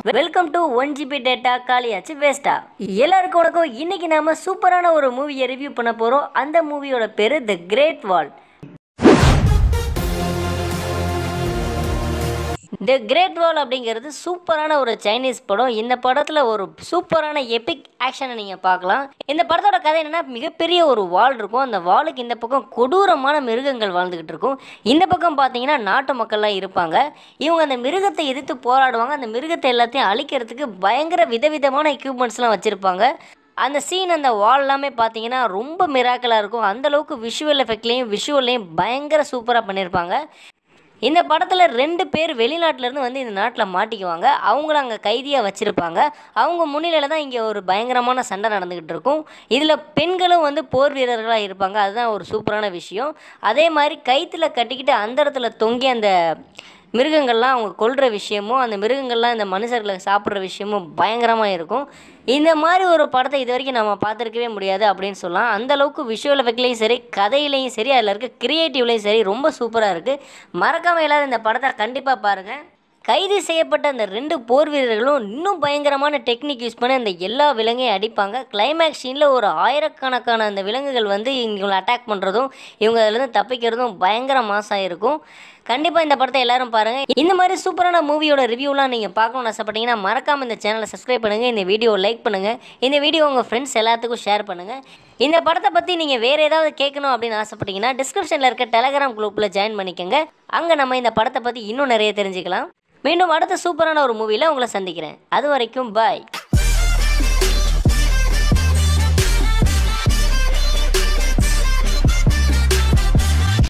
welcome to one GB data காலியாச்சு வேஸ்டா எல்லாருக்கும் வணக்கம் இன்னைக்கு நாம சூப்பரான ஒரு மூவியை ரிவ்யூ பண்ண போறோம் அந்த மூவியோட பேரு the great wall the great வால் அப்படிங்கிறது சூப்பரான ஒரு சைனீஸ் படம் இந்த படத்தில் ஒரு சூப்பரான எபிக் ஆக்ஷனை நீங்கள் பார்க்கலாம் இந்த படத்தோட கதை என்னன்னா மிகப்பெரிய ஒரு வால் இருக்கும் அந்த வாலுக்கு இந்த பக்கம் கொடூரமான மிருகங்கள் வாழ்ந்துக்கிட்டு இருக்கும் இந்த பக்கம் பார்த்தீங்கன்னா நாட்டு மக்கள்லாம் இருப்பாங்க இவங்க அந்த மிருகத்தை எதிர்த்து போராடுவாங்க அந்த மிருகத்தை எல்லாத்தையும் அழிக்கிறதுக்கு பயங்கர விதவிதமான எக்யூப்மெண்ட்ஸ்லாம் வச்சுருப்பாங்க அந்த சீன் அந்த வால் எல்லாமே பார்த்தீங்கன்னா ரொம்ப மிராக்கலாக இருக்கும் அந்த அளவுக்கு விஷுவல் எஃபெக்ட்லேயும் விஷுவல்லையும் பயங்கர சூப்பராக பண்ணியிருப்பாங்க இந்த படத்தில் ரெண்டு பேர் வெளிநாட்டிலேருந்து வந்து இந்த நாட்டில் மாட்டிக்குவாங்க அவங்கள அங்கே கைதியாக வச்சுருப்பாங்க அவங்க முன்னிலையில் தான் இங்கே ஒரு பயங்கரமான சண்டை நடந்துக்கிட்டு இருக்கும் இதில் பெண்களும் வந்து போர் வீரர்களாக இருப்பாங்க அதுதான் ஒரு சூப்பரான விஷயம் அதே மாதிரி கயிற்றுல கட்டிக்கிட்டு அந்த இடத்துல தொங்கி அந்த மிருகங்கள்லாம் அவங்க கொல்ற விஷயமும் அந்த மிருகங்கள்லாம் இந்த மனுஷர்களை சாப்பிட்ற விஷயமும் பயங்கரமாக இருக்கும் இந்த மாதிரி ஒரு படத்தை இது வரைக்கும் நம்ம பார்த்துருக்கவே முடியாது அப்படின்னு சொல்லலாம் அந்த அளவுக்கு விஷுவல் எஃபெக்ட்லேயும் சரி கதையிலையும் சரி அதில் இருக்க கிரியேட்டிவ்லையும் சரி ரொம்ப சூப்பராக இருக்குது மறக்காமல் எல்லாரும் இந்த படத்தை கண்டிப்பாக பாருங்கள் கைது செய்யப்பட்ட அந்த ரெண்டு போர் வீரர்களும் இன்னும் பயங்கரமான டெக்னிக் யூஸ் பண்ணி அந்த எல்லா விலங்கையும் அடிப்பாங்க கிளைமேக்ஸ் சீனில் ஒரு ஆயிரக்கணக்கான அந்த விலங்குகள் வந்து இவங்களை அட்டாக் பண்ணுறதும் இவங்க அதுலேருந்து தப்பிக்கிறதும் பயங்கர மாசாக இருக்கும் கண்டிப்பாக இந்த படத்தை எல்லாரும் பாருங்கள் இந்த மாதிரி சூப்பரான மூவியோட ரிவ்யூலாம் நீங்கள் பார்க்கணும்னு ஆசைப்பட்டீங்கன்னா மறக்காமல் இந்த சேனலை சப்ஸ்கிரைப் பண்ணுங்கள் இந்த வீடியோ லைக் பண்ணுங்கள் இந்த வீடியோ உங்கள் ஃப்ரெண்ட்ஸ் எல்லாத்துக்கும் ஷேர் பண்ணுங்கள் இந்த படத்தை பற்றி நீங்கள் வேறு ஏதாவது கேட்கணும் அப்படின்னு ஆசைப்பட்டீங்கன்னா டிஸ்கிரிப்ஷனில் இருக்க டெலகிராம் குரூப்பில் ஜாயின் பண்ணிக்கோங்க அங்கே நம்ம இந்த படத்தை பற்றி இன்னும் நிறைய தெரிஞ்சுக்கலாம் மீண்டும் அடுத்த சூப்பரான ஒரு மூவியில் உங்களை சந்திக்கிறேன் அது வரைக்கும் பாய்